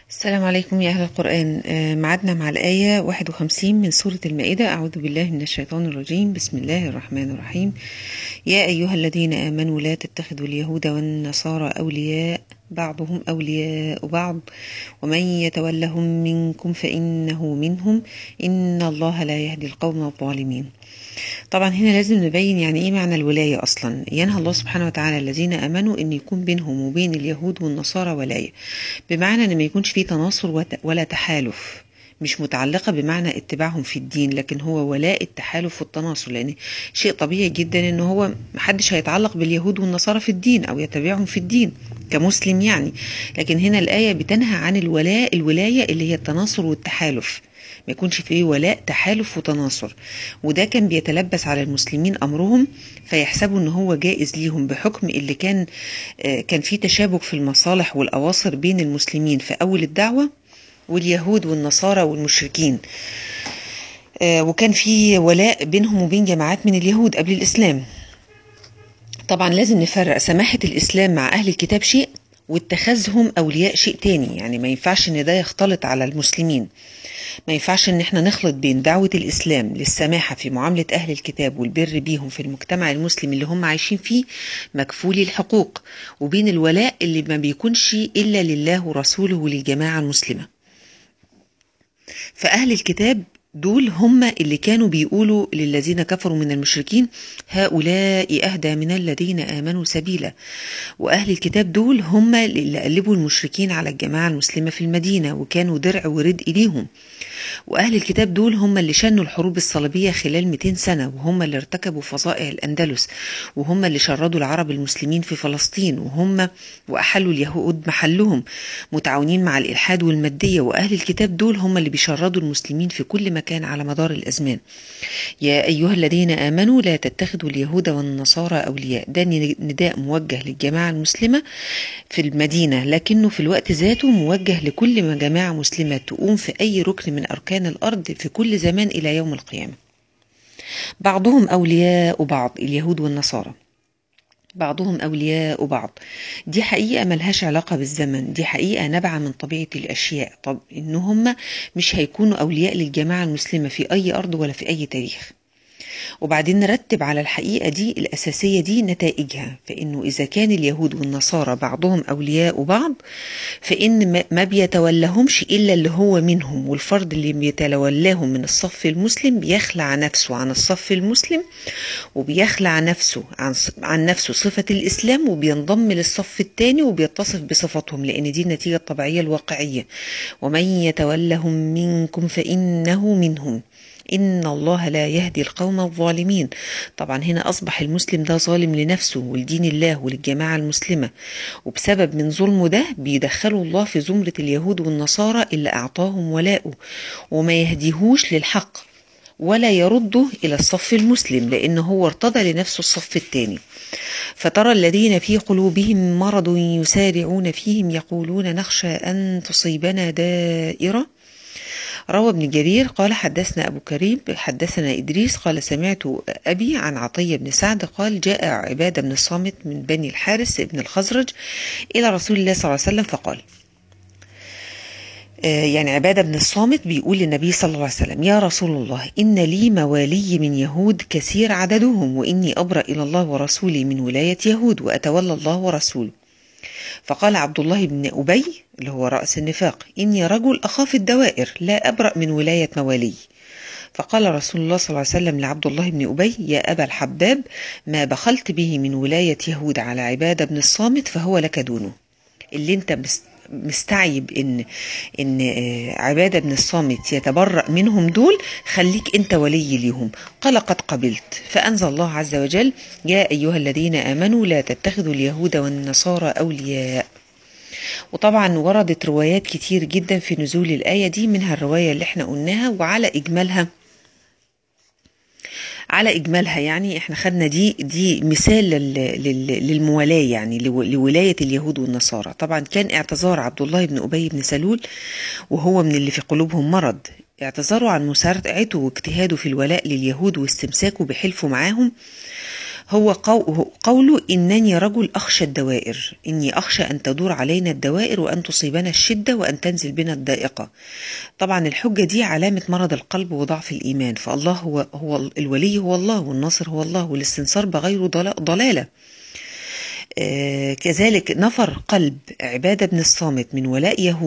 السلام عليكم يا أهل القرآن آه، معادنا مع الآية 51 من سورة المائدة أعوذ بالله من الشيطان الرجيم بسم الله الرحمن الرحيم يا أيها الذين آمنوا لا تتخذوا اليهود والنصارى أولياء بعضهم أولياء بعض ومن يتولهم منكم فإنه منهم إن الله لا يهدي القوم الظالمين طبعا هنا لازم نبين يعني ايه معنى الولاية اصلا ينهى الله سبحانه وتعالى الذين امنوا ان يكون بينهم وبين اليهود والنصارى ولاية بمعنى ان ما يكونش فيه تناصر وت- ولا تحالف مش متعلقة بمعنى اتباعهم في الدين لكن هو ولاء التحالف والتناصر لان شيء طبيعي جدا ان هو محدش هيتعلق باليهود والنصارى في الدين او يتبعهم في الدين كمسلم يعني لكن هنا الآية بتنهى عن الولاء الولاية اللي هي التناصر والتحالف ما يكونش فيه ولاء تحالف وتناصر وده كان بيتلبس على المسلمين امرهم فيحسبوا ان هو جائز ليهم بحكم اللي كان آه، كان فيه تشابك في المصالح والاواصر بين المسلمين في اول الدعوه واليهود والنصارى والمشركين آه، وكان في ولاء بينهم وبين جماعات من اليهود قبل الاسلام طبعا لازم نفرق سماحة الإسلام مع أهل الكتاب شيء واتخاذهم أولياء شيء تاني يعني ما ينفعش إن ده يختلط على المسلمين ما ينفعش إن احنا نخلط بين دعوة الإسلام للسماحة في معاملة أهل الكتاب والبر بيهم في المجتمع المسلم اللي هم عايشين فيه مكفولي الحقوق وبين الولاء اللي ما بيكونش إلا لله ورسوله وللجماعة المسلمة فأهل الكتاب دول هم اللي كانوا بيقولوا للذين كفروا من المشركين هؤلاء أهدى من الذين آمنوا سبيلا وأهل الكتاب دول هم اللي قلبوا المشركين على الجماعة المسلمة في المدينة وكانوا درع وردء ليهم وأهل الكتاب دول هم اللي شنوا الحروب الصليبية خلال 200 سنة وهم اللي ارتكبوا فظائع الأندلس وهم اللي شردوا العرب المسلمين في فلسطين وهم وأحلوا اليهود محلهم متعاونين مع الإلحاد والمادية وأهل الكتاب دول هم اللي بيشردوا المسلمين في كل مكان على مدار الأزمان يا أيها الذين آمنوا لا تتخذوا اليهود والنصارى أولياء ده نداء موجه للجماعة المسلمة في المدينة لكنه في الوقت ذاته موجه لكل ما جماعة مسلمة تقوم في أي ركن من أركان الأرض في كل زمان إلى يوم القيامة بعضهم أولياء بعض اليهود والنصارى بعضهم أولياء بعض دي حقيقة ملهاش علاقة بالزمن دي حقيقة نابعة من طبيعة الأشياء طب إن هم مش هيكونوا أولياء للجماعة المسلمة في أي أرض ولا في أي تاريخ وبعدين نرتب على الحقيقة دي الأساسية دي نتائجها فإنه إذا كان اليهود والنصارى بعضهم أولياء بعض فإن ما- ما بيتولهمش إلا اللي هو منهم والفرد اللي بيتولاهم من الصف المسلم بيخلع نفسه عن الصف المسلم وبيخلع نفسه عن عن نفسه صفة الإسلام وبينضم للصف الثاني وبيتصف بصفاتهم لأن دي النتيجة الطبيعية الواقعية ومن يتولهم منكم فإنه منهم إن الله لا يهدي القوم الظالمين طبعا هنا أصبح المسلم ده ظالم لنفسه ولدين الله وللجماعة المسلمة وبسبب من ظلمه ده بيدخلوا الله في زمرة اليهود والنصارى اللي أعطاهم ولاءه وما يهديهوش للحق ولا يرده إلى الصف المسلم لأنه هو ارتضى لنفسه الصف الثاني فترى الذين في قلوبهم مرض يسارعون فيهم يقولون نخشى أن تصيبنا دائرة روى ابن جرير قال حدثنا أبو كريم حدثنا إدريس قال سمعت أبي عن عطية بن سعد قال جاء عبادة بن الصامت من بني الحارس بن الخزرج إلى رسول الله صلى الله عليه وسلم فقال آه، يعني عبادة بن الصامت بيقول للنبي صلى الله عليه وسلم يا رسول الله إن لي موالي من يهود كثير عددهم وإني أبرأ إلى الله ورسوله من ولاية يهود وأتولى الله ورسوله فقال عبد الله بن أبي اللي هو رأس النفاق إني رجل أخاف الدوائر لا أبرأ من ولاية موالي فقال رسول الله صلى الله عليه وسلم لعبد الله بن أبي يا أبا الحباب ما بخلت به من ولاية يهود على عبادة بن الصامت فهو لك دونه اللي انت مس- مستعيب ان ان آه، عباده بن الصامت يتبرأ منهم دول خليك انت ولي ليهم قال قد قبلت فانزل الله عز وجل يا ايها الذين امنوا لا تتخذوا اليهود والنصارى اولياء وطبعا وردت روايات كتير جدا في نزول الآية دي منها الرواية اللي احنا قلناها وعلى إجمالها على إجمالها يعني احنا خدنا دي دي مثال لل- لل- للموالاة يعني لو- لولاية اليهود والنصارى طبعا كان اعتذار عبد الله بن أبي بن سلول وهو من اللي في قلوبهم مرض اعتذاره عن مسارعته واجتهاده في الولاء لليهود واستمساكه بحلفه معاهم هو قوله إنني رجل أخشى الدوائر إني أخشى أن تدور علينا الدوائر وأن تصيبنا الشدة وأن تنزل بنا الضائقة طبعا الحجة دي علامة مرض القلب وضعف الإيمان فالله هو, هو الولي هو الله والناصر هو الله والاستنصار بغيره ضلالة آه كذلك نفر قلب عبادة بن الصامت من ولاء يهود